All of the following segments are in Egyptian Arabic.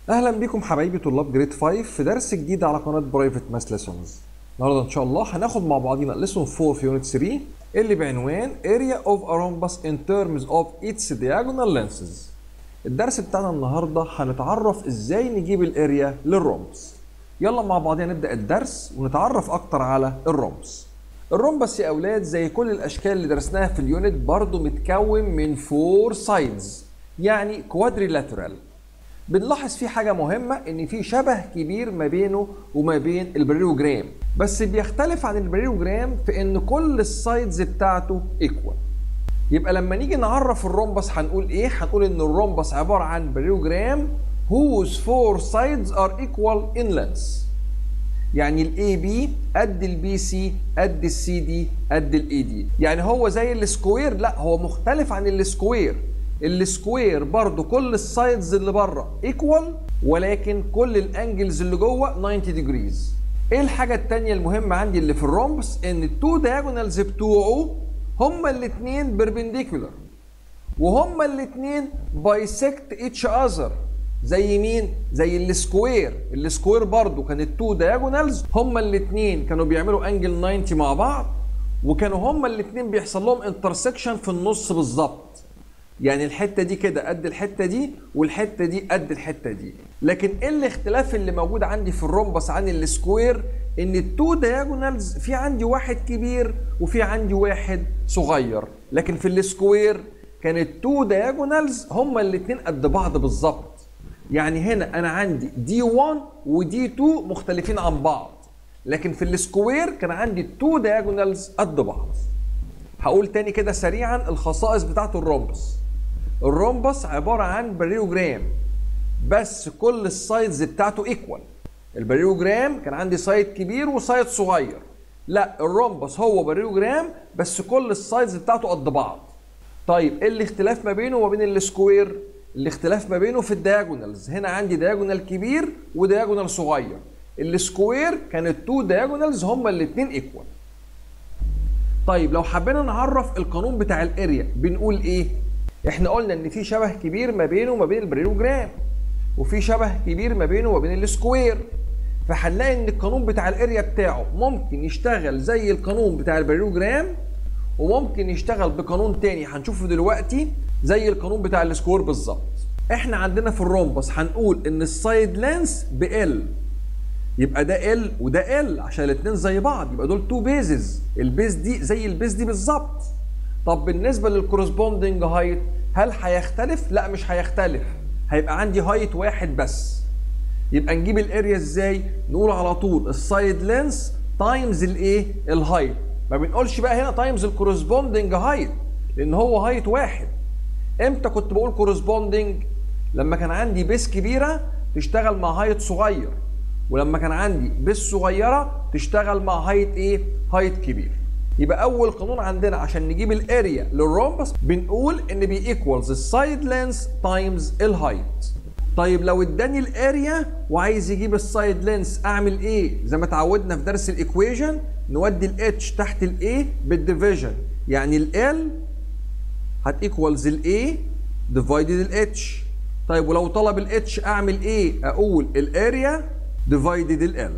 اهلا بيكم حبايبي طلاب جريد 5 في درس جديد على قناه برايفت ماس ليسونز النهارده ان شاء الله هناخد مع بعضينا ليسون 4 في يونت 3 اللي بعنوان area of a rhombus in terms of its diagonal lenses الدرس بتاعنا النهارده هنتعرف ازاي نجيب الاريا للرومبس يلا مع بعضنا نبدا الدرس ونتعرف اكتر على الرومبس الرومبس يا اولاد زي كل الاشكال اللي درسناها في اليونت برضو متكون من فور سايدز يعني كوادريلاترال بنلاحظ فيه حاجة مهمة إن في شبه كبير ما بينه وما بين البريروجرام بس بيختلف عن البريروجرام في إن كل السايدز بتاعته ايكوال يبقى لما نيجي نعرف الرومبس هنقول إيه؟ هنقول إن الرومبس عبارة عن بريروجرام whose four sides are equal in length يعني الاي بي قد البي سي قد السي دي قد الاي دي يعني هو زي السكوير لا هو مختلف عن السكوير السكوير برضو كل السايدز اللي بره ايكوال ولكن كل الانجلز اللي جوه 90 ديجريز ايه الحاجه التانية المهمه عندي اللي في الرومبس ان التو دايجونالز بتوعه هما الاثنين بيربنديكولار وهما الاثنين بايسكت اتش اذر زي مين زي السكوير السكوير برضو كان التو دايجونالز هما الاثنين كانوا بيعملوا انجل 90 مع بعض وكانوا هما الاثنين بيحصل لهم انترسكشن في النص بالظبط يعني الحته دي كده قد الحته دي والحته دي قد الحته دي لكن ايه الاختلاف اللي موجود عندي في الرومبس عن السكوير ان التو دايجونالز في عندي واحد كبير وفي عندي واحد صغير لكن في السكوير كان التو دايجونالز هما الاثنين قد بعض بالظبط يعني هنا انا عندي دي 1 ودي 2 مختلفين عن بعض لكن في السكوير كان عندي التو دايجونالز قد بعض هقول تاني كده سريعا الخصائص بتاعت الرومبس الرومبس عبارة عن بريوجرام بس كل السايدز بتاعته ايكوال البريوجرام كان عندي سايد كبير وسايد صغير لا الرومبس هو بريوجرام بس كل السايدز بتاعته قد بعض طيب ايه الاختلاف ما بينه وما بين السكوير الاختلاف ما بينه في الدياجونالز هنا عندي دياجونال كبير ودياجونال صغير السكوير كان التو دياجونالز هما الاثنين ايكوال طيب لو حبينا نعرف القانون بتاع الاريا بنقول ايه احنا قلنا ان في شبه كبير ما بينه وما بين البريلوجرام وفي شبه كبير ما بينه وما بين السكوير فهنلاقي ان القانون بتاع الاريا بتاعه ممكن يشتغل زي القانون بتاع البريلوجرام وممكن يشتغل بقانون تاني هنشوفه دلوقتي زي القانون بتاع السكوير بالظبط احنا عندنا في الرومبس هنقول ان السايد لانس بال يبقى ده ال وده ال عشان الاثنين زي بعض يبقى دول تو بيزز البيز دي زي البيز دي بالظبط طب بالنسبه للكورسبوندنج هايت هل هيختلف لا مش هيختلف هيبقى عندي هايت واحد بس يبقى نجيب الاريا ازاي نقول على طول السايد لينس تايمز الايه الهايت ما بنقولش بقى هنا تايمز الكورسبوندنج هايت لان هو هايت واحد امتى كنت بقول كورسبوندنج لما كان عندي بيس كبيره تشتغل مع هايت صغير ولما كان عندي بيس صغيره تشتغل مع هايت ايه هايت كبير يبقى اول قانون عندنا عشان نجيب الاريا للرومبس بنقول ان بي ايكوالز السايد لينس تايمز الهايت طيب لو اداني الاريا وعايز يجيب السايد لينس اعمل ايه زي ما اتعودنا في درس الايكويجن نودي الاتش تحت الاي بالديفيجن يعني ال هتيكوالز الاي ديفايدد الاتش طيب ولو طلب الاتش اعمل ايه اقول الاريا ديفايدد ال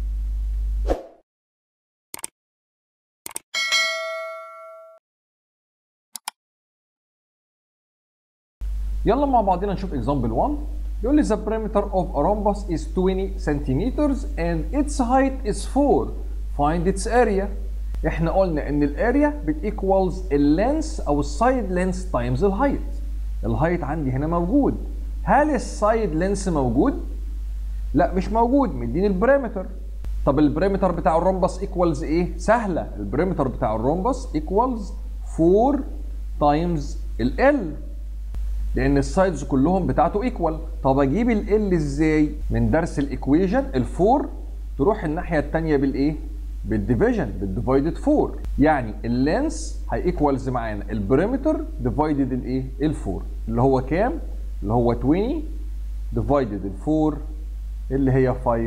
يلا مع بعضنا نشوف example 1 يقول لي the perimeter of a rhombus is 20 centimeters and its height is 4 find its area احنا قلنا ان الاريا بتيكوالز اللينس او السايد لينس تايمز الهايت الهايت عندي هنا موجود هل السايد لينس موجود لا مش موجود مديني البريمتر طب البريمتر بتاع الرومبس ايكوالز ايه سهله البريمتر بتاع الرومبس ايكوالز 4 تايمز ال لان السايدز كلهم بتاعته ايكوال طب اجيب ال ازاي من درس الايكويجن ال4 تروح الناحيه الثانيه بالايه بالديفيجن بالديفايدد 4 يعني اللينس هيكوالز معانا البريمتر ديفايدد الايه ال4 اللي هو كام اللي هو 20 ديفايدد ال4 اللي هي 5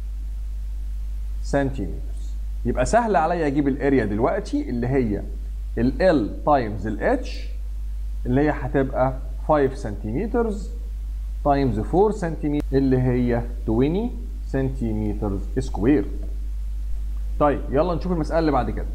سنتيمتر يبقى سهل عليا اجيب الاريا دلوقتي اللي هي ال L تايمز ال H اللي هي هتبقى 5 سنتيمتر تايمز 4 سنتيمتر اللي هي 20 سنتيمتر سكوير طيب يلا نشوف المسألة اللي بعد كده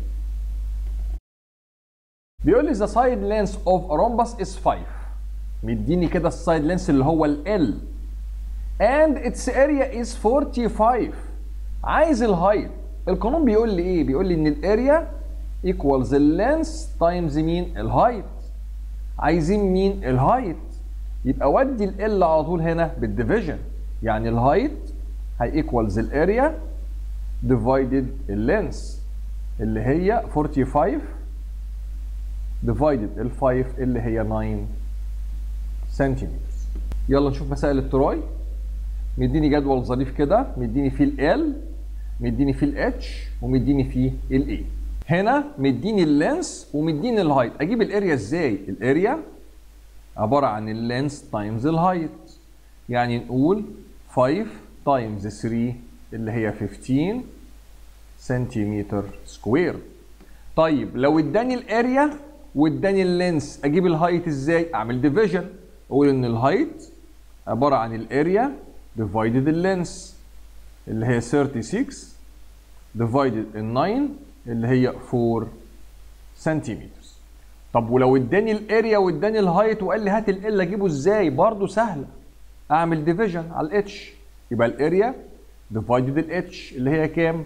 بيقول لي the side length of a rhombus is 5 مديني كده السايد لينس اللي هو ال L and its area is 45 عايز الهايت القانون بيقول لي ايه بيقول لي ان الاريا equals اللينس تايمز مين الهايت عايزين مين الهايت يبقى ودي ال L على طول هنا بالديفيجن يعني الهايت هي ايكوالز الاريا ديفايدد اللينس اللي هي 45 ديفايدد ال 5 اللي هي 9 سنتيمتر يلا نشوف مسائل التراي مديني جدول ظريف كده مديني فيه ال مديني فيه الاتش ومديني فيه الاي هنا مديني اللينس ومديني الهايت اجيب الاريا ازاي الاريا عباره عن اللينس تايمز الهايت يعني نقول 5 تايمز 3 اللي هي 15 سنتيمتر سكوير طيب لو اداني الاريا واداني اللينس اجيب الهايت ازاي اعمل ديفيجن اقول ان الهايت عباره عن الاريا ديفايدد اللينس اللي هي 36 ديفايدد ال 9 اللي هي 4 سنتيمتر طب ولو اداني الاريا واداني الهايت وقال لي هات ال اجيبه ازاي برضه سهله اعمل ديفيجن على الاتش يبقى الاريا ديفايدد الاتش اللي هي كام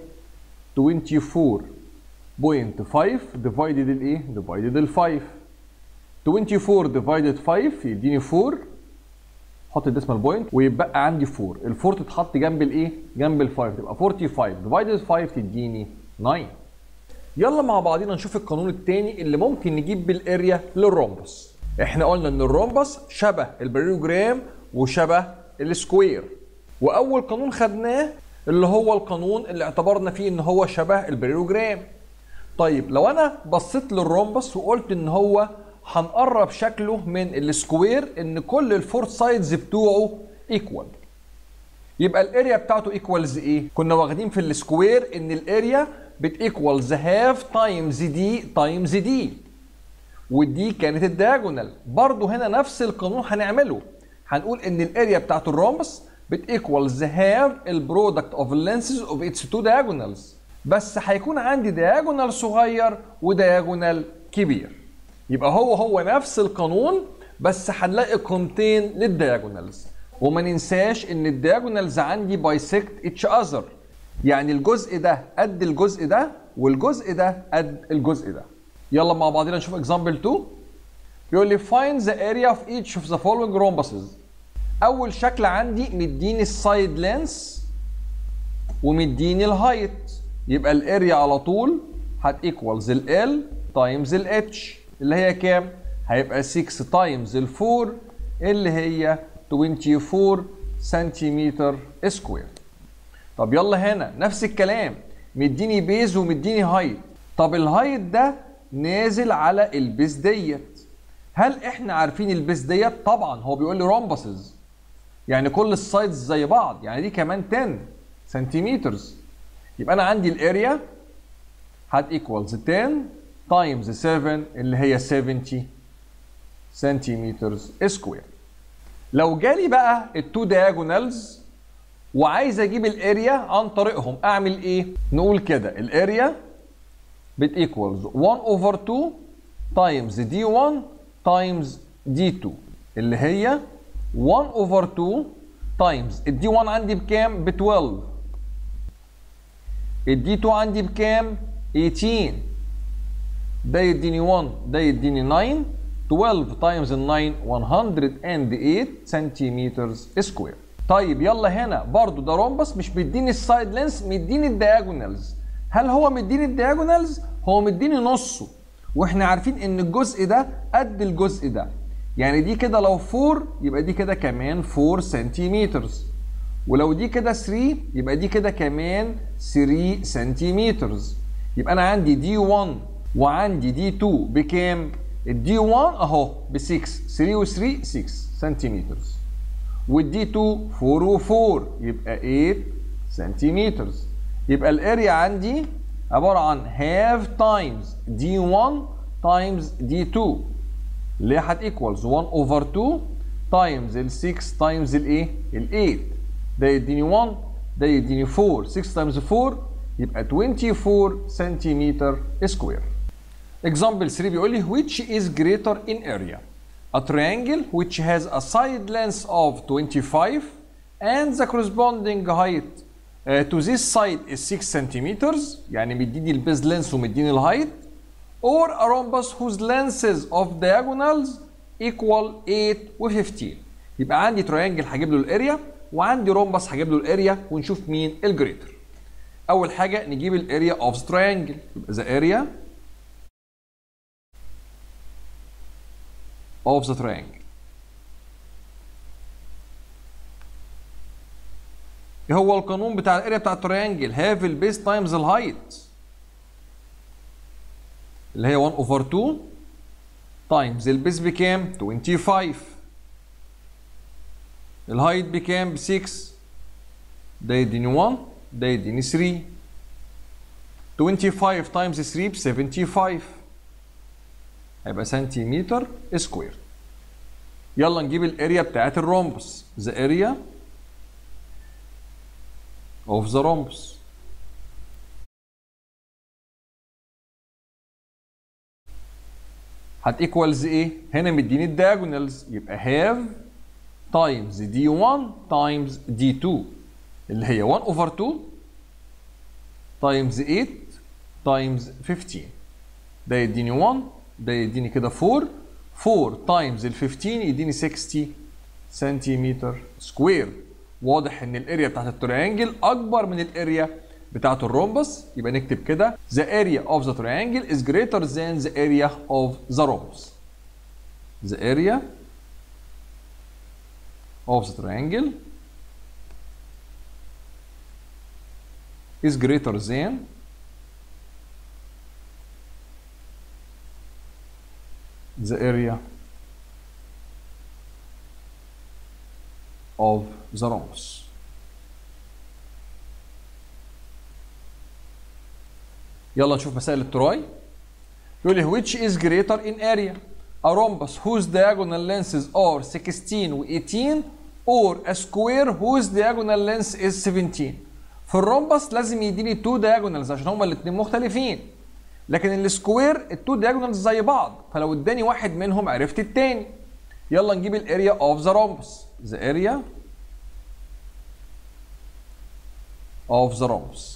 24.5 ديفايدد الايه ديفايدد ال 5 24 ديفايدد 5 يديني 4 حط الديسمال بوينت ويبقى عندي 4 ال 4 تتحط جنب الايه جنب ال 5 تبقى 45 ديفايدد 5 تديني 9 يلا مع بعضينا نشوف القانون الثاني اللي ممكن نجيب بالاريا للرومبس احنا قلنا ان الرومبس شبه البريوجرام وشبه السكوير واول قانون خدناه اللي هو القانون اللي اعتبرنا فيه ان هو شبه البريوجرام طيب لو انا بصيت للرومبس وقلت ان هو هنقرب شكله من السكوير ان كل الفور سايدز بتوعه ايكوال يبقى الاريا بتاعته ايكوالز ايه كنا واخدين في السكوير ان الاريا بتيكوالز هاف تايمز دي تايمز دي ودي كانت الدياجونال برضو هنا نفس القانون هنعمله هنقول ان الاريا بتاعت الرومبس بتيكوالز هاف البرودكت اوف اللينسز اوف اتس تو diagonals بس هيكون عندي diagonal صغير ودياجونال كبير يبقى هو هو نفس القانون بس هنلاقي قيمتين للدياجونالز وما ننساش ان الدياجونالز عندي بايسكت اتش اذر يعني الجزء ده قد الجزء ده والجزء ده قد الجزء ده يلا مع بعضنا نشوف اكزامبل 2 بيقول لي find the area of each of the following rhombuses اول شكل عندي مديني السايد لينس ومديني الهايت يبقى الاريا على طول هتيكوالز ال L تايمز ال H اللي هي كام؟ هيبقى 6 تايمز ال 4 اللي هي 24 سنتيمتر سكوير طب يلا هنا نفس الكلام مديني بيز ومديني هايت طب الهايت ده نازل على البيز ديت هل احنا عارفين البيز ديت طبعا هو بيقول لي رومبسز يعني كل السايدز زي بعض يعني دي كمان 10 سنتيمتر يبقى انا عندي الاريا هات ايكوالز 10 تايمز 7 اللي هي 70 سنتيمتر سكوير لو جالي بقى التو دياجونالز وعايز اجيب الاريا عن طريقهم اعمل ايه نقول كده الاريا بتيكوالز 1 اوفر 2 تايمز دي 1 تايمز دي 2 اللي هي 1 اوفر 2 تايمز الدي 1 عندي بكام ب 12 الدي 2 عندي بكام 18 ده يديني 1 ده يديني 9 12 تايمز ال 9 108 سنتيمتر سكوير طيب يلا هنا برضو ده رومبس مش مديني السايد لينس مديني الدياجونالز هل هو مديني الدياجونالز هو مديني نصه واحنا عارفين ان الجزء ده قد الجزء ده يعني دي كده لو 4 يبقى دي كده كمان 4 سنتيمتر ولو دي كده 3 يبقى دي كده كمان 3 سنتيمتر يبقى انا عندي دي 1 وعندي دي 2 بكام الدي 1 اهو ب 6 3 و 3 6 سنتيمتر والدي 2 4 و4 يبقى 8 سنتيمتر يبقى الاريا عندي عباره عن هاف تايمز دي 1 تايمز دي 2 اللي هي هتيكوالز 1 اوفر 2 تايمز ال 6 تايمز الايه؟ ال 8 ده يديني 1 ده يديني 4 6 تايمز 4 يبقى 24 سنتيمتر سكوير. Example 3 بيقول لي which is greater in area? A triangle which has a side length of 25 and the corresponding height uh, to this side is 6 centimeters يعني مديني البيز لينس ومديني الهايت or a rhombus whose lengths of diagonals equal 8 و 15 يبقى عندي تريانجل هجيب له الاريا وعندي رومبس هجيب له الاريا ونشوف مين الجريتر اول حاجه نجيب الاريا اوف ذا تريانجل يبقى ذا اريا of the triangle ايه هو القانون بتاع الاريا بتاع التريانجل هاف البيس تايمز الهايت اللي هي 1 اوفر 2 تايمز البيس بكام 25 الهايت بكام ب 6 ده يديني 1 ده يديني 3 25 تايمز 3 ب 75 هيبقى سنتيمتر سكوير يلا نجيب الاريا بتاعت الرومبس ذا اريا اوف ذا رومبس هت ايكوالز ايه هنا مديني الدياجونالز يبقى هاف تايمز دي 1 تايمز دي 2 اللي هي 1 اوفر 2 تايمز 8 تايمز 15 ده يديني 1 ده يديني كده 4 4 تايمز ال 15 يديني 60 سنتيمتر سكوير واضح ان الاريا بتاعت التريانجل اكبر من الاريا بتاعت الرومبس يبقى نكتب كده the area of the triangle is greater than the area of the rhombus the area of the triangle is greater than the area of the rhombus. يلا نشوف مسائل التراي يقول لي which is greater in area a rhombus whose diagonal lengths are 16 و 18 or a square whose diagonal length is 17 في الرومبس لازم يديني 2 diagonals عشان هما الاثنين مختلفين لكن السكوير التو دياجونالز زي بعض فلو اداني واحد منهم عرفت التاني يلا نجيب الاريا اوف ذا رومبس ذا اريا اوف ذا رومبس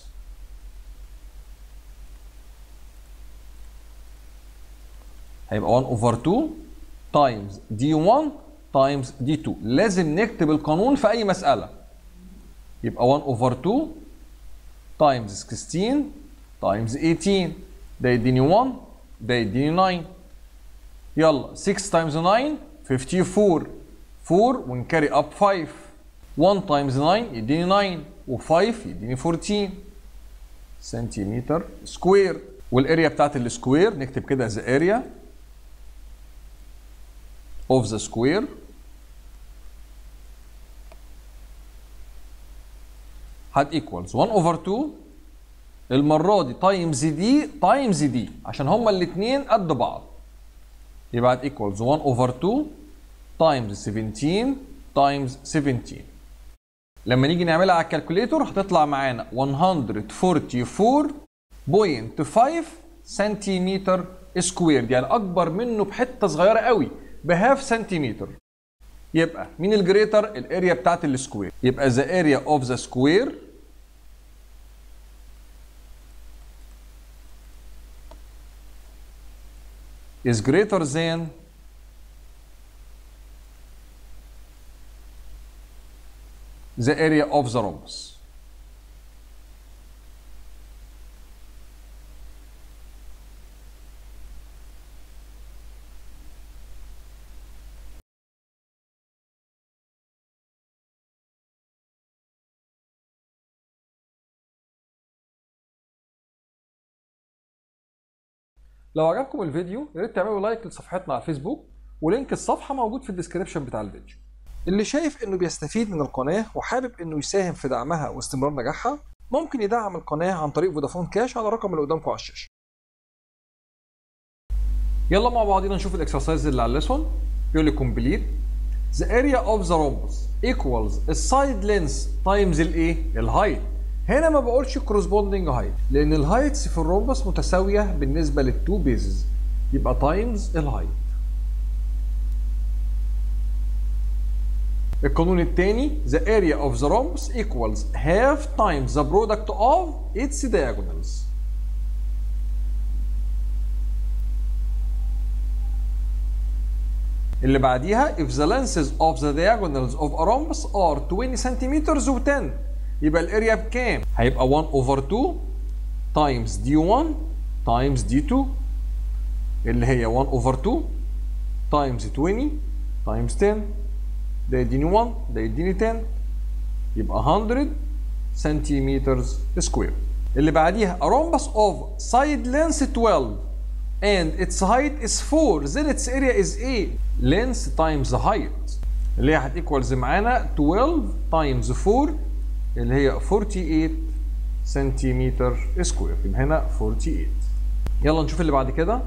هيبقى 1 اوفر 2 تايمز دي 1 تايمز دي 2 لازم نكتب القانون في اي مساله يبقى 1 اوفر 2 تايمز 16 تايمز 18 ده يديني 1 ده يديني 9 يلا 6 تايمز 9 54 4 ونكاري اب 5 1 تايمز 9 يديني 9 و5 يديني 14 سنتيمتر سكوير والاريا بتاعت السكوير نكتب كده ذا اريا اوف ذا سكوير هات ايكوالز 1 اوفر 2 المره دي تايمز دي تايمز دي عشان هما الاثنين قد بعض يبقى هات ايكوالز 1 اوفر 2 تايمز 17 تايمز 17 لما نيجي نعملها على الكالكوليتور هتطلع معانا 144.5 سنتيمتر سكوير يعني اكبر منه بحته صغيره قوي بهاف سنتيمتر يبقى مين الجريتر الاريا بتاعت السكوير يبقى ذا اريا اوف ذا سكوير is greater than the area of the rhombus. لو عجبكم الفيديو يا ريت تعملوا لايك لصفحتنا على الفيسبوك ولينك الصفحه موجود في الديسكربشن بتاع الفيديو اللي شايف انه بيستفيد من القناه وحابب انه يساهم في دعمها واستمرار نجاحها ممكن يدعم القناه عن طريق فودافون كاش على الرقم اللي قدامكم على الشاشه يلا مع بعضينا نشوف الاكسرسايز اللي على الليسون بيقول لي كومبليت the area of the rhombus equals السايد لينس تايمز الايه الهايت هنا ما بقولش corresponding height لان الهايتس في الرومبس متساويه بالنسبه للتو بيزز يبقى تايمز الهايت القانون الثاني the area of the rhombus equals half times the product of its diagonals اللي بعديها if the lenses of the diagonals of a rhombus are 20 centimeters و 10 يبقى الاريا بكام؟ هيبقى 1 over 2 times d1 times d2 اللي هي 1 over 2 times 20 times 10 ده يديني 1 ده يديني 10 يبقى 100 سنتيمترز سكوير اللي بعديها a rhombus of side length 12 and its height is 4 then its area is 8 length times height اللي هي هتيكوالز معانا 12 times 4 اللي هي 48 سنتيمتر سكوير يبقى هنا 48 يلا نشوف اللي بعد كده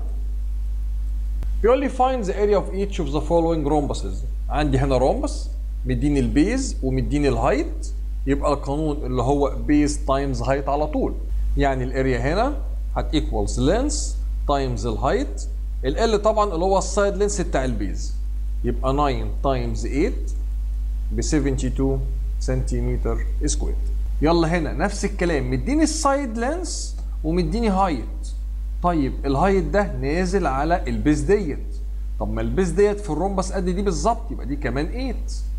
بيقول لي find the area of each of the following rhombuses عندي هنا رومبس مديني البيز ومديني الهايت يبقى القانون اللي هو بيز تايمز هايت على طول يعني الاريا هنا هت equals لينس تايمز الهايت ال طبعا اللي هو السايد لينس بتاع البيز يبقى 9 تايمز 8 ب 72 سنتيمتر سكوير يلا هنا نفس الكلام مديني السايد لينس ومديني هايت طيب الهايت ده نازل على البيز ديت طب ما البيز ديت في الرومبس قد دي بالظبط يبقى دي كمان 8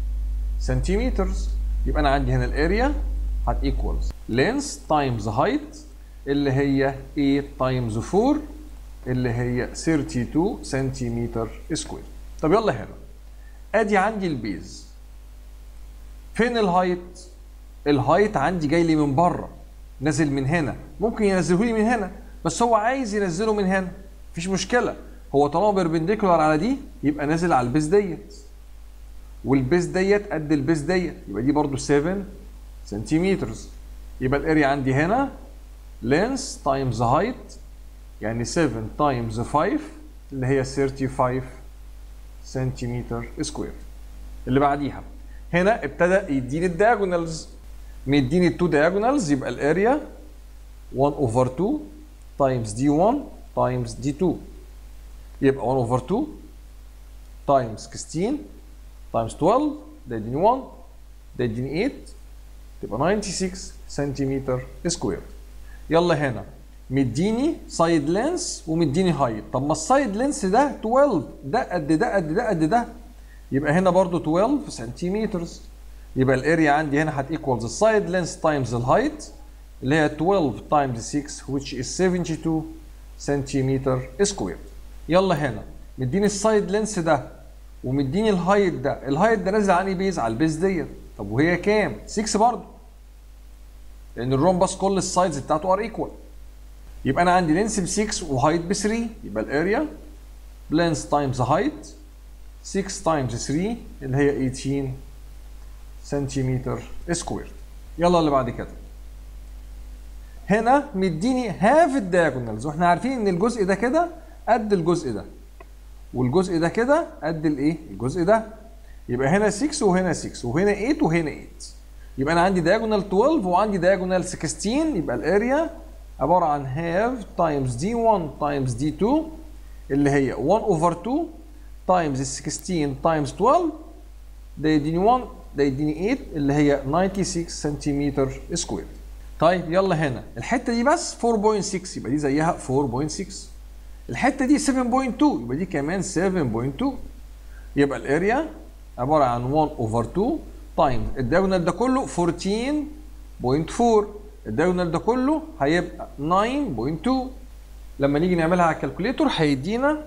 سنتيمترز يبقى انا عندي هنا الاريا هت ايكوالز لينس تايمز هايت اللي هي 8 تايمز 4 اللي هي 32 سنتيمتر سكوير طب يلا هنا ادي عندي البيز فين الهايت الهايت عندي جاي لي من بره نازل من هنا ممكن ينزله لي من هنا بس هو عايز ينزله من هنا مفيش مشكله هو طالما بيربنديكولار على دي يبقى نازل على البيز ديت والبيز ديت قد البيز ديت يبقى دي برضو 7 سنتيمترز يبقى الاريا عندي هنا لينس تايمز هايت يعني 7 تايمز 5 اللي هي 35 سنتيمتر سكوير اللي بعديها هنا ابتدى يديني الدياجونالز مديني التو دياجونالز يبقى الاريا 1 اوفر 2 تايمز دي 1 تايمز دي 2 يبقى 1 اوفر 2 تايمز 16 تايمز 12 ده يديني 1 ده يديني 8 تبقى 96 سنتيمتر سكوير يلا هنا مديني سايد لينس ومديني هايت طب ما السايد لينس ده 12 ده قد ده قد ده قد ده يبقى هنا برضو 12 سنتيمترز يبقى الاريا عندي هنا هت equals السايد لينس تايمز الهايت اللي هي 12 تايمز 6 which is 72 سنتيمتر سكوير يلا هنا مديني السايد لينس ده ومديني الهايت ده الهايت ده نازل على بيز على البيز ديت طب وهي كام 6 برضه لان الرومبس كل السايدز بتاعته ار ايكوال يبقى انا عندي لينس ب 6 وهايت ب 3 يبقى الاريا لينس تايمز هايت 6 تايمز 3 اللي هي 18 سنتيمتر سكوير يلا اللي بعد كده هنا مديني هاف الدياجونالز واحنا عارفين ان الجزء ده كده قد الجزء ده والجزء ده كده قد الايه الجزء ده يبقى هنا 6 وهنا 6 وهنا 8 وهنا 8 يبقى انا عندي diagonal 12 وعندي diagonal 16 يبقى الاريا عباره عن هاف تايمز دي 1 تايمز دي 2 اللي هي 1 اوفر 2 تايمز 16 تايمز 12 ده يديني 1 ده يديني 8 اللي هي 96 سنتيمتر سكوير طيب يلا هنا الحته دي بس 4.6 يبقى دي زيها 4.6 الحته دي 7.2 يبقى دي كمان 7.2 يبقى الاريا عباره عن 1 اوفر 2 تايمز الدايجونال ده كله 14.4 الدايجونال ده كله هيبقى 9.2 لما نيجي نعملها على الكالكوليتور هيدينا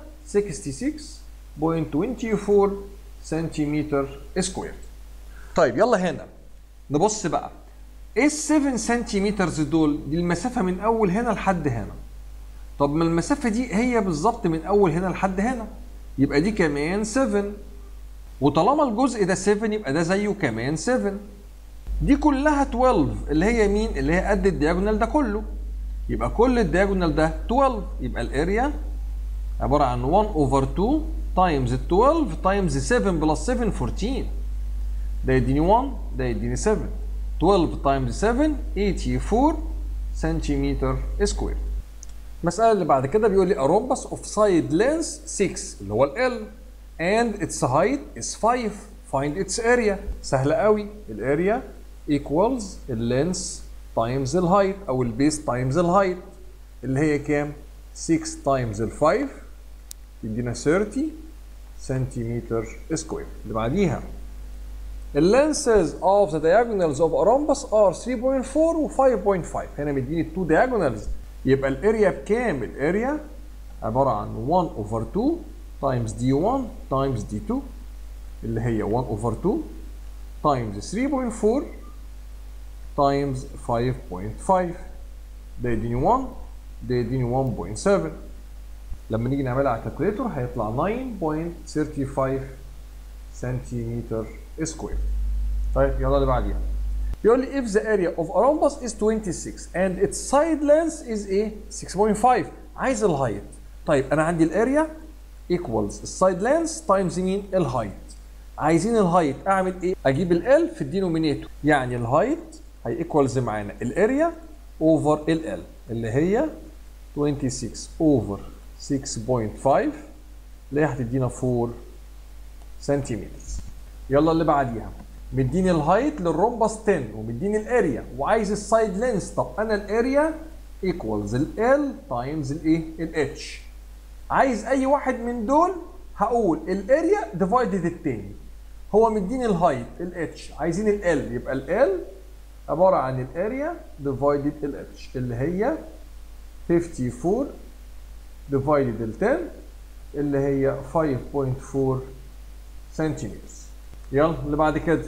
66.24 سنتيمتر سكوير طيب يلا هنا نبص بقى ايه ال 7 سنتيمترز دول دي المسافه من اول هنا لحد هنا طب ما المسافه دي هي بالظبط من اول هنا لحد هنا يبقى دي كمان 7 وطالما الجزء ده 7 يبقى ده زيه كمان 7 دي كلها 12 اللي هي مين اللي هي قد الدياجونال ده كله يبقى كل الدياجونال ده 12 يبقى الاريا عباره عن 1 اوفر 2 تايمز 12 تايمز 7 بلس 7 14 ده يديني 1 ده يديني 7 12 تايمز 7 84 سنتيمتر سكوير المسألة اللي بعد كده بيقول لي a rhombus of side length 6 اللي هو ال L and its height is 5 find its area سهلة قوي الاريا equals اللينس times الهايت او البيس times الهايت اللي هي كام 6 times ال 5 يدينا 30 سنتيمتر سكوير اللي بعديها lenses of the diagonals of a rhombus are 3.4 و 5.5 هنا مديني 2 diagonals يبقى الاريا بكام؟ الاريا عبارة عن 1 over 2 times d1 times d2 اللي هي 1 over 2 times 3.4 times 5.5 ده يديني 1 ده يديني 1.7 لما نيجي نعملها على الكالكوليتور هيطلع 9.35 سنتيمتر سكوير طيب يلا اللي بعديها بيقول لي if the area of a rhombus is 26 and its side length is a 6.5 عايز الهايت طيب انا عندي الاريا equals السايد لينث تايمز مين الهايت عايزين الهايت اعمل ايه اجيب ال في الدينومينيتور يعني الهايت هي ايكوالز معانا الاريا اوفر ال اللي هي 26 اوفر 6.5 اللي هي هتدينا 4 سنتيمتر يلا اللي بعديها مديني الهايت للرومبس 10 ومديني الاريا وعايز السايد لينس طب انا الاريا ايكوالز ال تايمز الايه الاتش عايز اي واحد من دول هقول الاريا ديفايدد التاني هو مديني الهايت الاتش عايزين ال يبقى ال عباره عن الاريا ديفايدد الاتش اللي هي 54 ديفايدد ال 10 اللي هي 5.4 سنتيمتر يلا اللي بعد كده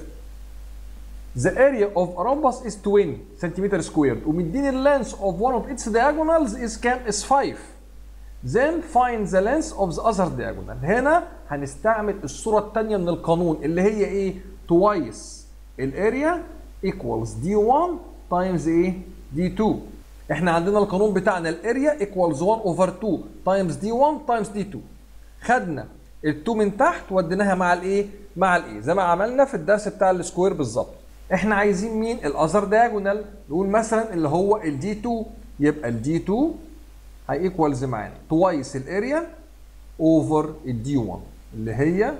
The area of a rhombus is 20 سنتيمتر سكوير ومديني اللينس of one of its diagonals is كام؟ is 5 Then find the length of the other diagonal هنا هنستعمل الصورة الثانية من القانون اللي هي ايه؟ twice الاريا equals d1 times ايه؟ d2 احنا عندنا القانون بتاعنا الاريا equals 1 over 2 times d1 times d2 خدنا ال2 من تحت وديناها مع الايه؟ مع الايه؟ زي ما عملنا في الدرس بتاع السكوير بالظبط. احنا عايزين مين؟ الاذر دايجونال نقول مثلا اللي هو الدي 2 يبقى الدي 2 هيكوالز معانا توايس الاريا اوفر الدي 1 اللي هي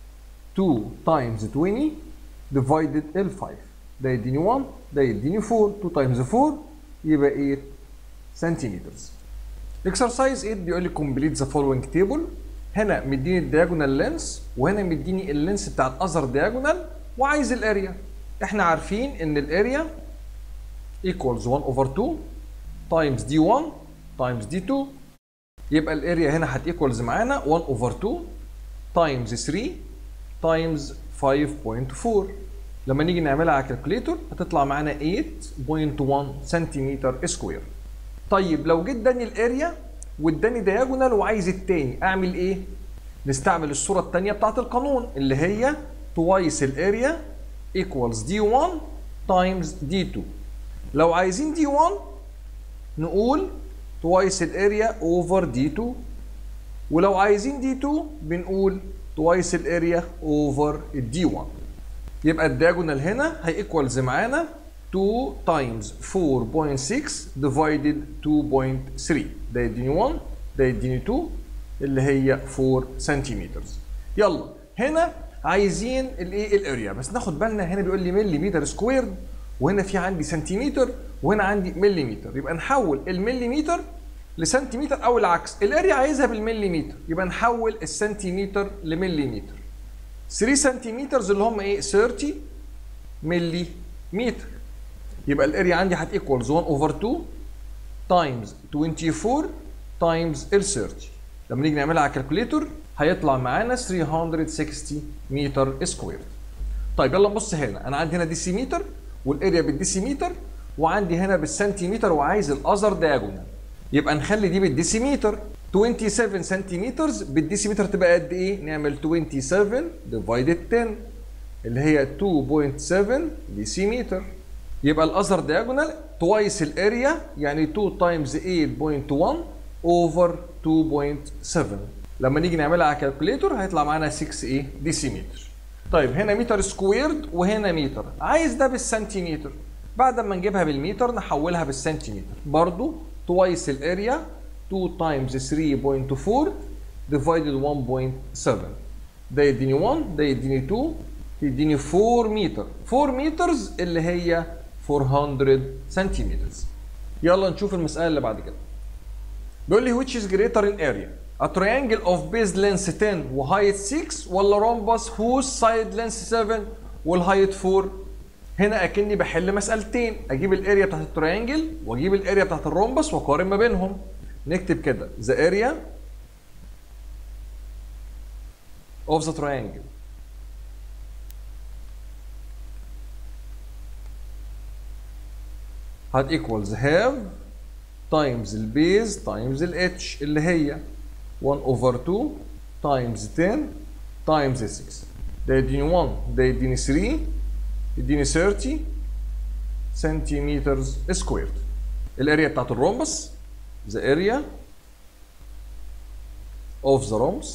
2 تايمز 20 ديفايدد ال 5 ده يديني 1 ده يديني 4 2 تايمز 4 يبقى 8 سنتيمتر. اكسرسايز 8 بيقول لي كومبليت ذا فولوينج تيبل هنا مديني الدياجونال لينس وهنا مديني اللينس بتاع الاذر دياجونال وعايز الاريا احنا عارفين ان الاريا equals 1 over 2 times d1 times d2 يبقى الاريا هنا هتيكوالز معانا 1 over 2 times 3 times 5.4 لما نيجي نعملها على الكالكوليتور هتطلع معانا 8.1 سنتيمتر سكوير طيب لو جيت اداني الاريا واداني دياجونال وعايز التاني اعمل ايه؟ نستعمل الصورة التانية بتاعت القانون اللي هي توايس الاريا equals d1 times d2 لو عايزين d1 نقول توايس الاريا over d2 ولو عايزين d2 بنقول توايس الاريا over d1 يبقى الدياجونال هنا هي ايكوالز معانا 2 times 4.6 divided 2.3 ده يديني 1 ده يديني 2 اللي هي 4 سنتيمتر يلا هنا عايزين الايه الاريا بس ناخد بالنا هنا بيقول لي مليمتر سكوير وهنا في عندي سنتيمتر وهنا عندي مليمتر يبقى نحول المليمتر لسنتيمتر او العكس الاريا عايزها بالمليمتر يبقى نحول السنتيمتر لمليمتر 3 سنتيمتر اللي هم ايه 30 ملي متر يبقى الاريا عندي هتيكوالز 1 اوفر 2 تايمز 24 تايمز ال 30 لما نيجي نعملها على الكالكوليتور هيطلع معانا 360 متر سكوير طيب يلا نبص هنا انا عندي هنا ديسيمتر والاريا بالديسيمتر وعندي هنا بالسنتيمتر وعايز الاذر دياجونال يبقى نخلي دي بالديسيمتر 27 سنتيمتر بالديسيمتر تبقى قد ايه؟ نعمل 27 ديفايدد 10 اللي هي 2.7 ديسيمتر يبقى الاذر دياجونال توايس الاريا يعني 2 تايمز 8.1 اوفر 2.7 لما نيجي نعملها على كالكوليتور هيطلع معانا 6 ايه ديسيمتر طيب هنا متر سكويرد وهنا متر عايز ده بالسنتيمتر بعد ما نجيبها بالمتر نحولها بالسنتيمتر برضو توايس الاريا 2 تايمز 3.4 divided 1.7 ده يديني 1 ده يديني 2 يديني 4 متر 4 مترز اللي هي 400 سنتيمتر يلا نشوف المسألة اللي بعد كده بيقول لي which is greater in area a triangle of base length 10 وهايت 6 ولا rhombus whose side length 7 والهايت 4 هنا اكني بحل مسألتين اجيب الاريا بتاعت التريانجل واجيب الاريا بتاعت الرومبس واقارن ما بينهم نكتب كده the area of the triangle هت equals have times البيز times الاتش اللي هي 1 over 2 times 10 times 6 ده يديني 1 ده يديني 3 يديني 30 سنتيمترز سكويرد الاريا بتاعت الرومبس the area of the rhombus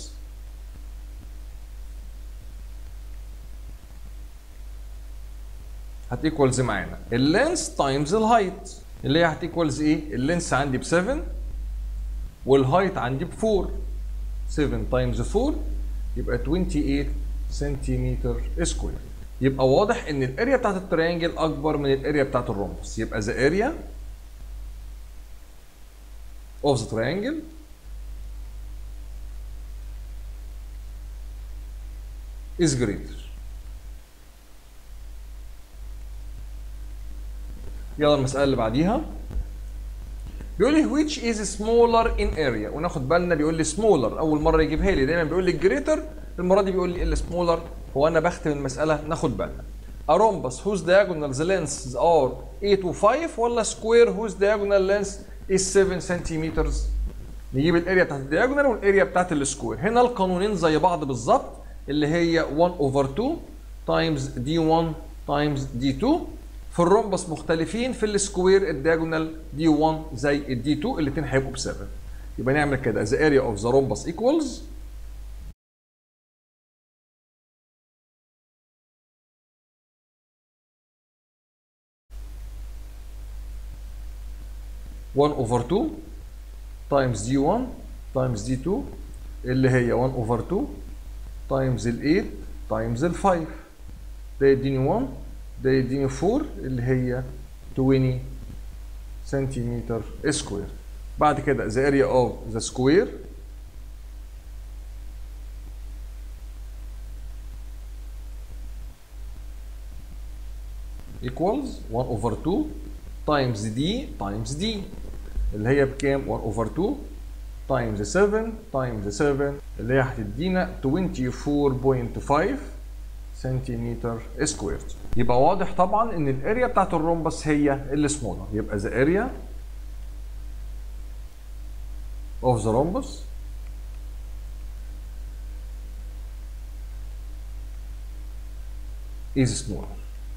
هت equals معانا اللينس تايمز الهايت اللي هي هت equals ايه؟ اللينس عندي ب 7 والهايت عندي ب 4 7 تايمز 4 يبقى 28 سنتيمتر سكوير يبقى واضح ان الاريا بتاعت التريانجل اكبر من الاريا بتاعت الرومبس يبقى the area of the triangle is greater يلا المسألة اللي بعديها بيقول لي which is smaller in area وناخد بالنا بيقول لي smaller أول مرة يجيبها لي دايما بيقول لي greater المرة دي بيقول لي ال smaller هو أنا بختم المسألة ناخد بالنا a rhombus whose diagonal lengths are 8 و 5 ولا square whose diagonal length is 7 centimeters نجيب الاريا بتاعت الدياجونال والاريا بتاعت السكوير هنا القانونين زي بعض بالظبط اللي هي 1 over 2 times d1 times d2 في الرومبس مختلفين في السكوير الدياجونال دي 1 زي الدي 2 الاثنين هيبقوا ب 7 يبقى نعمل كده the area of the rhombus equals one over two times d1 times d2 اللي هي 1 over 2 times ال 8 times ال 5 ده يديني 1 ده يديني 4 اللي هي 20 سنتيمتر سكوير بعد كده the area of the square equals 1 over 2 times d times d اللي هي بكام 1 over 2 times 7 times 7 اللي هي هتدينا 24.5 سنتيمتر سكوير يبقى واضح طبعا ان الاريا بتاعت الرومبس هي السمولر يبقى the area of the rhombus is smaller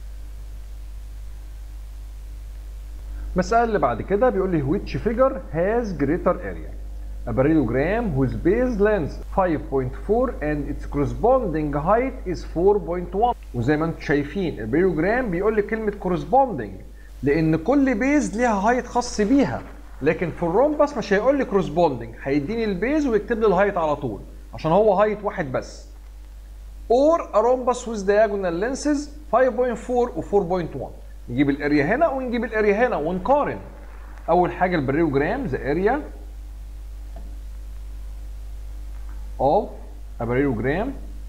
المسألة اللي بعد كده بيقول لي which figure has greater area a parallelogram whose base length 5.4 and its corresponding height is 4.1 وزي ما انتم شايفين الباراليلوجرام بيقول لي كلمة corresponding لأن كل بيز ليها هايت خاص بيها لكن في الرومبس مش هيقول لي corresponding هيديني البيز ويكتب لي الهايت على طول عشان هو هايت واحد بس or a rhombus with diagonal lenses 5.4 و 4.1 نجيب الاريا هنا ونجيب الاريا هنا ونقارن اول حاجه الباراليلوجرام the area of a parallelogram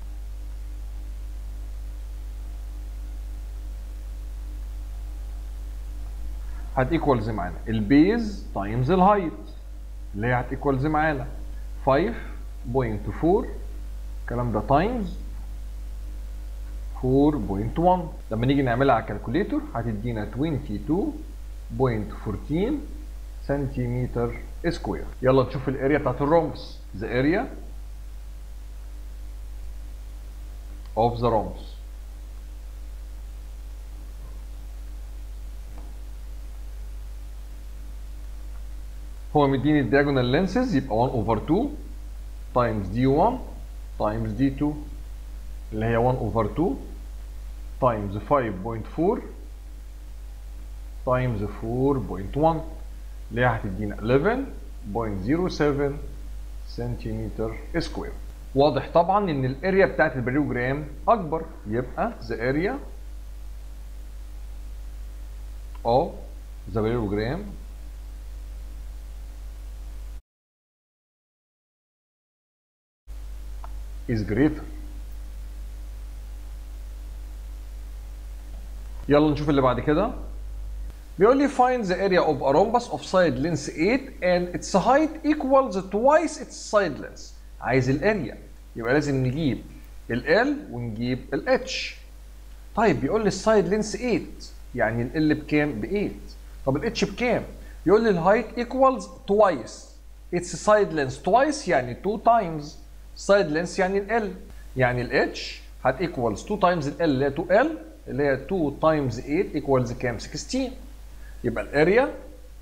هت equals معانا البيز تايمز الهايت اللي هي هت equals معانا 5.4 الكلام ده تايمز 4.1 لما نيجي نعملها على الكالكوليتور هتدينا 22.14 سنتيمتر سكوير يلا نشوف الاريا بتاعت الرومبس the area of the rhombus هو مديني الدياجونال لينسز يبقى 1 over 2 times d1 times d2 اللي هي 1 over 2 times 5.4 times 4.1 اللي هي هتدينا 11.07 سنتيمتر سكوير واضح طبعا ان الاريا بتاعت البريوجرام اكبر يبقى the area of the parallelogram is greater يلا نشوف اللي بعد كده بيقول لي find the area of a rhombus of side length 8 and its height equals twice its side length عايز الاريا يبقى لازم نجيب ال L ونجيب ال H طيب بيقول لي السايد لينس 8 يعني ال L بكام؟ ب 8 طب ال H بكام؟ بيقول لي الهايت equals twice its side length twice يعني 2 times side length يعني ال L يعني ال H هت equals 2 times ال L اللي هي 2 L اللي هي 2 times 8 equals كام؟ 16 يبقى الاريا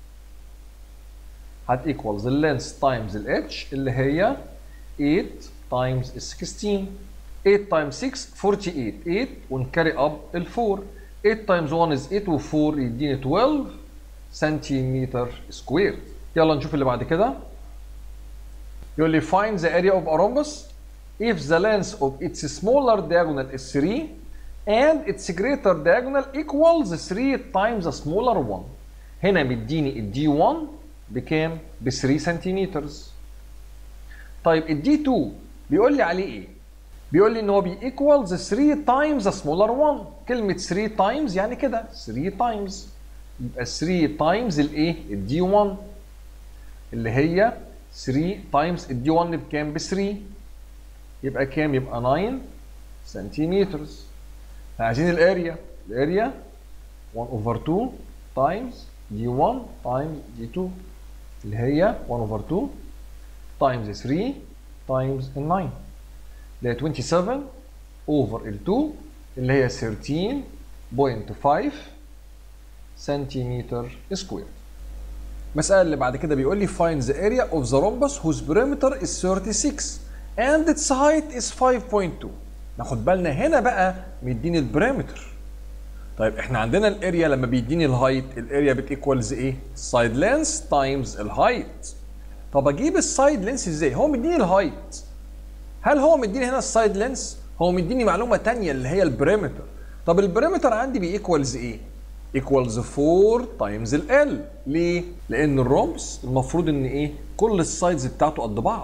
هت equals ال length times ال H اللي هي 8 times 16 8 times 6 48 8 ونكاري اب ال 4 8 times 1 is 8 و 4 يديني 12 سنتيمتر سكوير يلا نشوف اللي بعد كده يقول لي find the area of a rhombus if the length of its smaller diagonal is 3 and its greater diagonal equals 3 times the smaller one هنا مديني ال D1 بكام؟ ب 3 سنتيمتر طيب ال D2 بيقول لي عليه ايه؟ بيقول لي ان هو بي equals 3 times the smaller one كلمة 3 times يعني كده 3 times يبقى 3 times الايه؟ ال D1 اللي هي 3 times ال D1 بكام؟ ب 3 يبقى كام؟ يبقى 9 سنتيمتر عايزين الاريا الاريا 1 over 2 times D1 times D2 اللي هي 1 over 2 times 3 times 9 اللي هي 27 over ال 2 اللي هي 13.5 سنتيمتر سكوير المسألة اللي بعد كده بيقول لي find the area of the rhombus whose perimeter is 36 and its height is 5.2 ناخد بالنا هنا بقى مديني البريمتر طيب احنا عندنا الاريا لما بيديني الهايت الاريا بتيكوالز ايه؟ السايد لينس تايمز الهايت طب اجيب السايد لينس ازاي؟ هو مديني الهايت هل هو مديني هنا السايد لينس؟ هو مديني معلومه ثانيه اللي هي البريمتر طب البريمتر عندي بيكوالز ايه؟ ايكوالز 4 تايمز ال ليه؟ لان الرومبس المفروض ان ايه؟ كل السايدز بتاعته قد بعض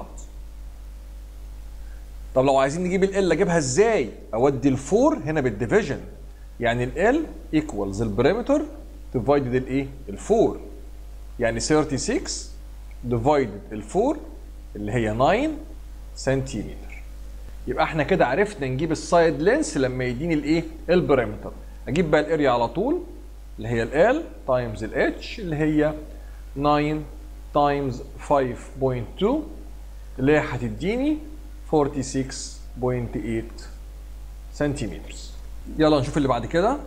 طب لو عايزين نجيب ال اجيبها ازاي؟ اودي ال 4 هنا بالديفيجن يعني ال equals البريمتر divided الايه؟ ال 4 يعني 36 divided ال 4 اللي هي 9 سنتيمتر يبقى احنا كده عرفنا نجيب السايد لينس لما يديني الايه؟ البريمتر اجيب بقى الاريا على طول اللي هي ال L تايمز ال H اللي هي 9 تايمز 5.2 اللي هي هتديني 46.8 سنتيمتر يلا نشوف اللي بعد كده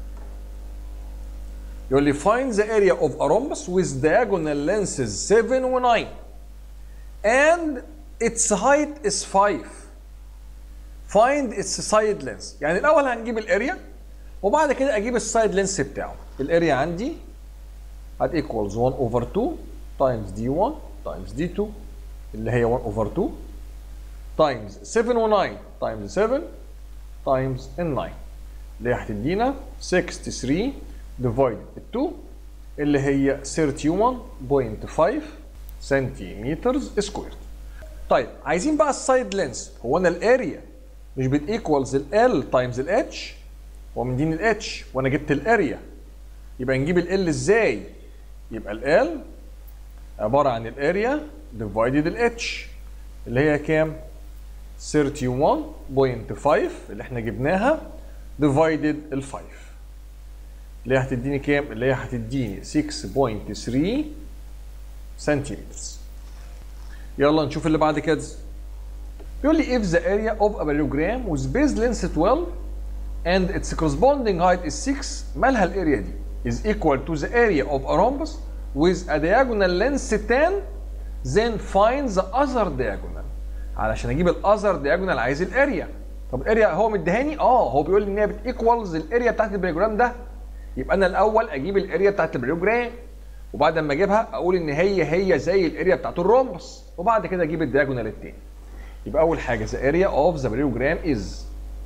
يقول لي find the area of a rhombus with diagonal lenses 7 و 9 and its height is 5 find its side length يعني الاول هنجيب الاريا وبعد كده اجيب السايد لينس بتاعه الاريا عندي هت equals 1 over 2 times d1 times d2 اللي هي 1 over 2 times 7 و 9 times 7 times ال 9 اللي هي هتدينا 63 divided 2 اللي هي 31.5 سنتيمتر سكوير طيب عايزين بقى السايد لينس هو انا الاريا مش بت equals ال L times ال H هو مديني ال H وانا جبت الاريا يبقى نجيب ال L ازاي؟ يبقى ال L عبارة عن الاريا divided ال H اللي هي كام؟ 31.5 اللي احنا جبناها divided ال 5 اللي هي هتديني كام؟ اللي هي هتديني 6.3 سنتيمتر يلا نشوف اللي بعد كده بيقول لي if the area of a parallelogram with base length 12 and its corresponding height is 6 مالها الاريا دي is equal to the area of a rhombus with a diagonal length 10 then find the other diagonal علشان اجيب الاذر دياجونال عايز الاريا طب الاريا هو مديهاني اه هو بيقول لي ان هي بتيكوالز الاريا بتاعت البريجرام ده يبقى انا الاول اجيب الاريا بتاعت البريجرام وبعد ما اجيبها اقول ان هي هي زي الاريا بتاعت الرومبس وبعد كده اجيب الدياجونال التاني يبقى اول حاجه the area of the parallelogram is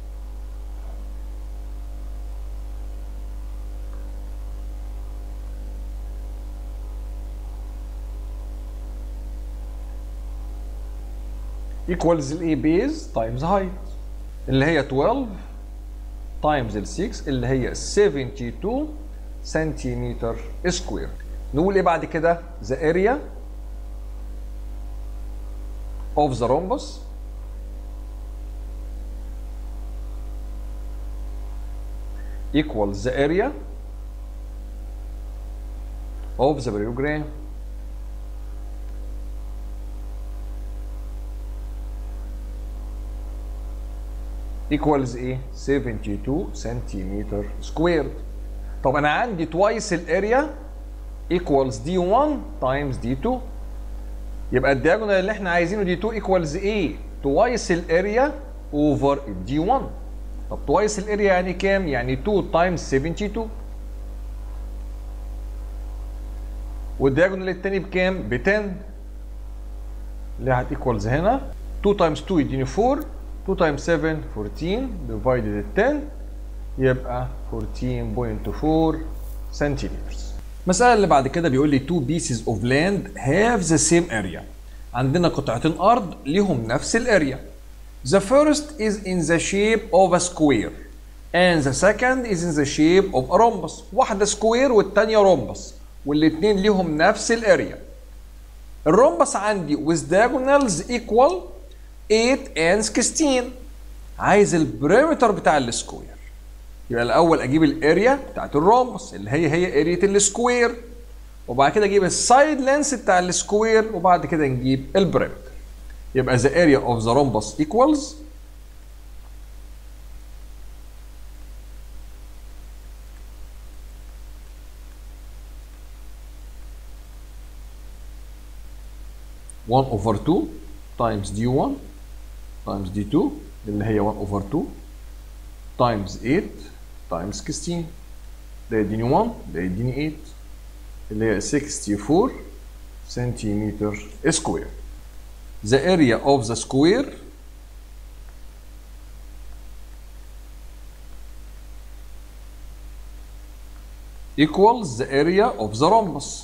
equals ال A base times height اللي هي 12 times ال 6 اللي هي 72 سنتيمتر سكوير نقول ايه بعد كده the area of the rhombus equals the area of the parallelogram equals ايه 72 سنتيمتر سكويرد طب انا عندي twice الاريا equals d1 times d2 يبقى الدياجونال اللي احنا عايزينه دي 2 ايكوالز ايه؟ توايس الاريا اوفر الدي 1 طب توايس الاريا يعني كام؟ يعني 2 تايمز 72 والدياجونال التاني بكام؟ ب 10 اللي هتيكوالز هنا 2 تايمز 2 يديني 4 2 تايمز 7 14 ديفايدد 10 يبقى 14.4 سنتيمتر المسألة اللي بعد كده بيقول لي two pieces of land have the same area. عندنا قطعتين أرض ليهم نفس الاريا. The first is in the shape of a square and the second is in the shape of a rhombus. واحدة سكوير والتانية رومبس والاتنين ليهم نفس الاريا. الرومبس عندي with diagonals equal 8 and 16. عايز البريمتر بتاع السكوير. يبقى الاول اجيب الاريا بتاعت الرومبس اللي هي هي اريا السكوير وبعد كده اجيب السايد لينس بتاع السكوير وبعد كده نجيب البريمتر يبقى the area of the rhombus equals one over two times d1 times d2 اللي هي 1 over 2 times 8 times 16 ده يديني 1 ده يديني 8 اللي هي 64 سنتيمتر سكوير the area of the square equals the area of the rhombus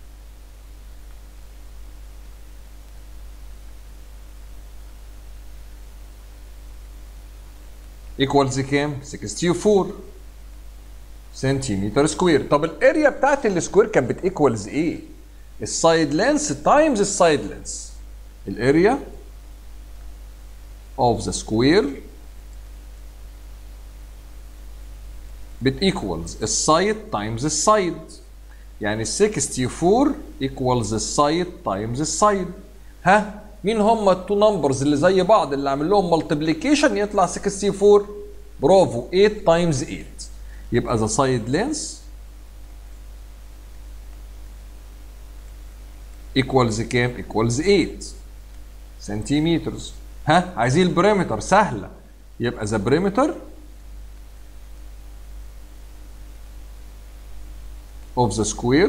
equals كام 64 سنتيمتر سكوير طب الاريا بتاعت السكوير كانت بتيكوالز ايه السايد لينس تايمز السايد لينس الاريا of the square بتيكوالز السايد تايمز السايد يعني 64 equals السايد تايمز السايد ها مين هم التو نمبرز اللي زي بعض اللي عامل لهم ملتبليكيشن يطلع 64 برافو 8 تايمز 8 يبقى ذا سايد لينس ايكوالز كام؟ ايكوالز 8 سنتيمترز ها عايزين البريمتر سهله يبقى ذا بريمتر of the square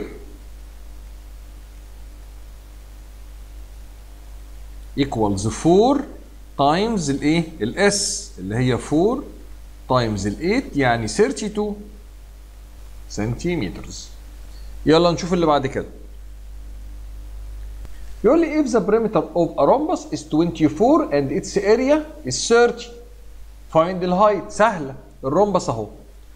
equals 4 times الايه؟ الاس اللي هي 4 times ال 8 يعني 32 سنتيمترز يلا نشوف اللي بعد كده يقول لي if the perimeter of a rhombus is 24 and its area is 30 find the height سهله الرومبس اهو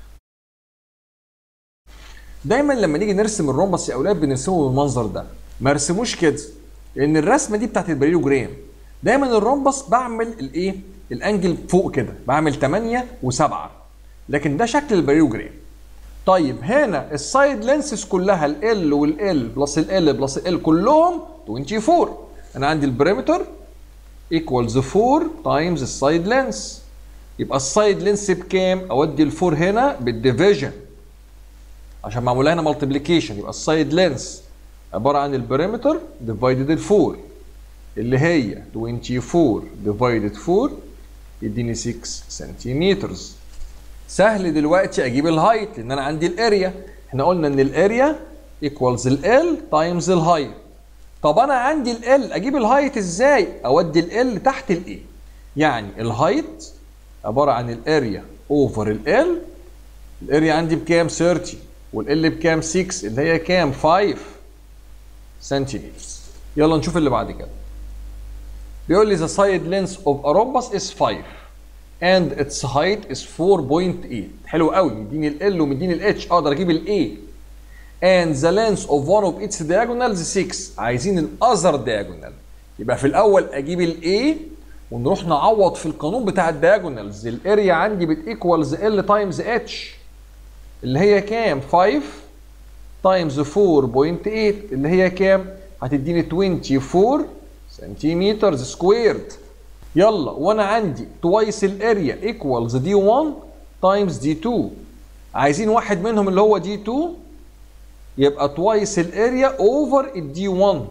دايما لما نيجي نرسم الرومبس يا اولاد بنرسمه بالمنظر ده ما رسموش كده لان الرسمه دي بتاعت البريلوجرام دايما الرومبس بعمل الايه الانجل فوق كده بعمل 8 و7 لكن ده شكل البريلوجرام طيب هنا السايد لينسز كلها ال والال بلس ال بلس ال كلهم 24 انا عندي البريمتر ايكوالز 4 تايمز السايد لينس يبقى السايد لينس بكام؟ اودي ال 4 هنا بالديفيجن عشان معموله هنا مالتيبليكيشن يبقى السايد لينس عباره عن البريمتر ديفايدد ال 4 اللي هي 24 divided 4 يديني 6 سنتيمتر سهل دلوقتي اجيب الهايت لان انا عندي الاريا احنا قلنا ان الاريا equals ال تايمز الهايت طب انا عندي ال اجيب الهايت ازاي اودي ال تحت الايه يعني الهايت عباره عن الاريا اوفر ال الاريا عندي بكام 30 والال بكام 6 اللي هي كام 5 سنتيمتر يلا نشوف اللي بعد كده بيقول لي the side length of a rhombus is 5 and its height is 4.8 حلو قوي مديني ال L ومديني ال H اقدر اجيب ال A and the length of one of its diagonals 6 عايزين ال other diagonal يبقى في الاول اجيب ال A ونروح نعوض في القانون بتاع الدياجونالز الاريا عندي بتيكوالز ال تايمز اتش اللي هي كام 5 تايمز 4.8 اللي هي كام هتديني 24 سنتيمتر سكويرد يلا وانا عندي توايس الاريا ايكوالز دي 1 تايمز دي 2 عايزين واحد منهم اللي هو دي 2 يبقى توايس الاريا اوفر الدي 1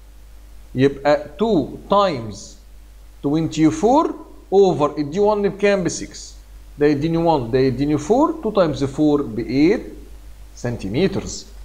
يبقى 2 تايمز 24 اوفر الدي 1 بكام ب 6 ده يديني 1 ده يديني 4 2 تايمز 4 ب 8 سنتيمتر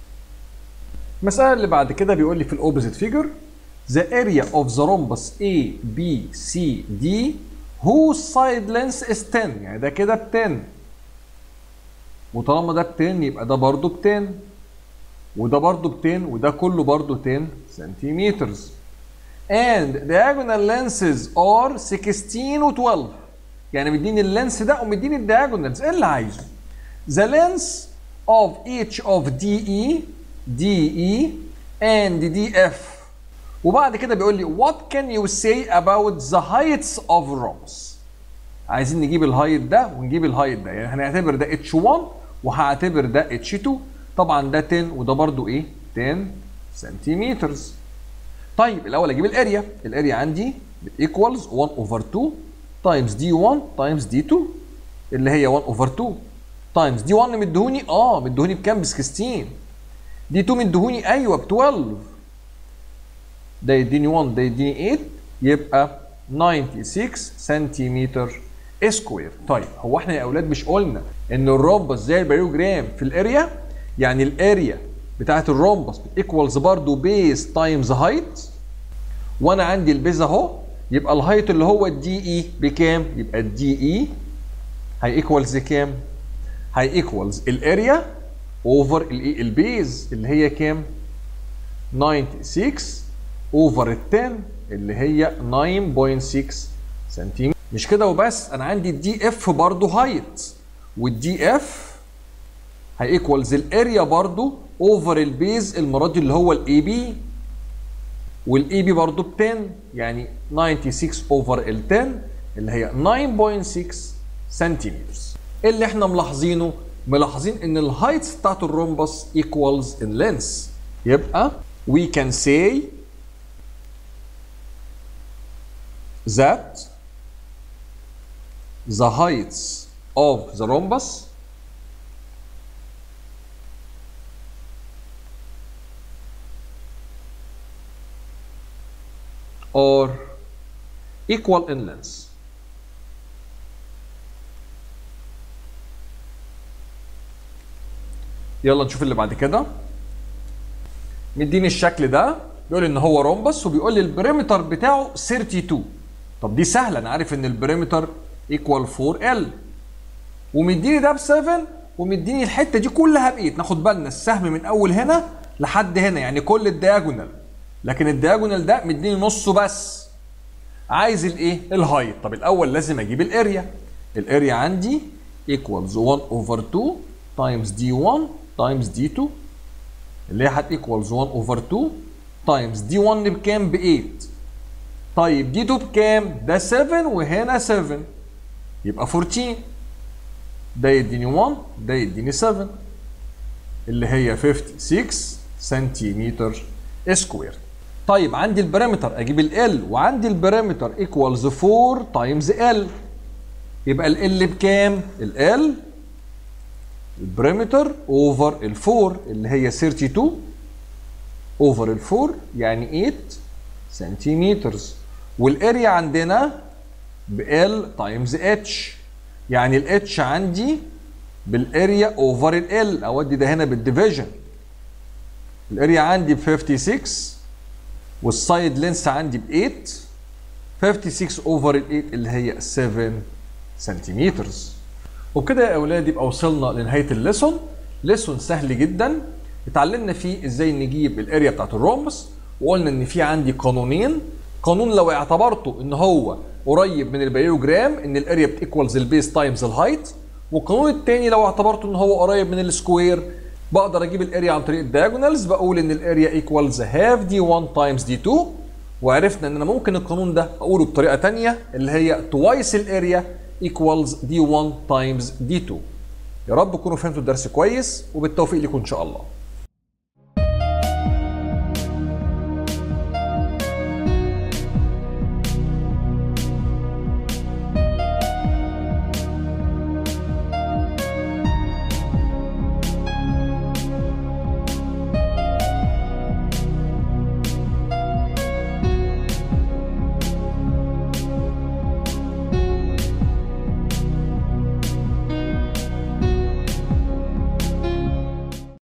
المسألة اللي بعد كده بيقول لي في الاوبوزيت فيجر the area of the rhombus A B C D whose side length is 10 يعني ده كده ب 10 وطالما ده ب 10 يبقى ده برضه ب 10 وده برضه ب 10 وده كله برضه 10 سنتيمتر and diagonal lenses are 16 و 12 يعني مديني اللينس ده ومديني الدياجونالز ايه اللي عايزه the length of each of DE DE and DF وبعد كده بيقول لي what can you say about the heights of rhombus عايزين نجيب الهايت ده ونجيب الهايت ده يعني هنعتبر ده H1 وهعتبر ده H2 طبعا ده 10 وده برضو ايه 10 سنتيمتر طيب الاول اجيب الاريا الاريا عندي ايكوالز 1 اوفر 2 تايمز دي 1 تايمز دي 2 اللي هي 1 اوفر 2 تايمز دي 1 مدهوني اه مدهوني بكام ب 16 دي 2 مدهوني ايوه ب 12 ده يديني 1 ده يديني 8 يبقى 96 سنتيمتر سكوير طيب هو احنا يا اولاد مش قلنا ان الرومبس زي الباريوجرام في الاريا يعني الاريا بتاعت الرومبس ايكوالز برضو بيز تايمز هايت وانا عندي البيز اهو يبقى الهايت اللي هو الدي اي بكام يبقى الدي اي هي ايكوالز كام هي ايكوالز الاريا اوفر الايه البيز اللي هي كام 96 اوفر ال 10 اللي هي 9.6 سنتيمتر مش كده وبس انا عندي الدي اف برضه هايت والدي اف هي ايكوالز الاريا برضه اوفر البيز المره دي اللي هو الاي بي والاي بي برضه ب 10 يعني 96 اوفر ال 10 اللي هي 9.6 سنتيمتر اللي احنا ملاحظينه ملاحظين ان الهايتس بتاعت الرومبس equals in length يبقى we can say that the heights of the rhombus are equal in length يلا نشوف اللي بعد كده مديني الشكل ده بيقول ان هو رومبس وبيقول لي البريمتر بتاعه 32 طب دي سهله انا عارف ان البريمتر ايكوال 4 ال ومديني ده ب 7 ومديني الحته دي كلها ب 8 ناخد بالنا السهم من اول هنا لحد هنا يعني كل الدياجونال لكن الدياجونال ده مديني نصه بس عايز الايه الهايت طب الاول لازم اجيب الاريا الاريا عندي ايكوالز 1 اوفر 2 تايمز دي 1 تايمز دي 2 اللي هي هت ايكوالز 1 اوفر 2 تايمز دي 1 بكام ب 8 طيب دي 2 بكام ده 7 وهنا 7 يبقى 14 ده يديني 1 ده يديني 7 اللي هي 56 سنتيمتر سكوير طيب عندي البارامتر اجيب ال وعندي البارامتر ايكوالز 4 تايمز ال يبقى ال بكام ال البريمتر اوفر ال 4 اللي هي 32 اوفر ال 4 يعني 8 سنتيمترز والاريا عندنا ب L تايمز H يعني ال H عندي بالاريا اوفر ال L اودي ده هنا بالديفيجن الاريا عندي ب 56 والسايد لينس عندي ب 8 56 اوفر ال 8 اللي هي 7 سنتيمترز وبكده يا اولاد يبقى وصلنا لنهايه الليسون ليسون سهل جدا اتعلمنا فيه ازاي نجيب الاريا بتاعت الرومبس وقلنا ان في عندي قانونين قانون لو اعتبرته ان هو قريب من البيوجرام ان الاريا بتيكوالز البيس تايمز الهايت والقانون الثاني لو اعتبرته ان هو قريب من السكوير بقدر اجيب الاريا عن طريق الدايجونالز بقول ان الاريا ايكوالز هاف دي 1 تايمز دي 2 وعرفنا ان انا ممكن القانون ده اقوله بطريقه ثانيه اللي هي توايس الاريا ايكوالز دي 1 تايمز دي 2 يا رب تكونوا فهمتوا الدرس كويس وبالتوفيق لكم ان شاء الله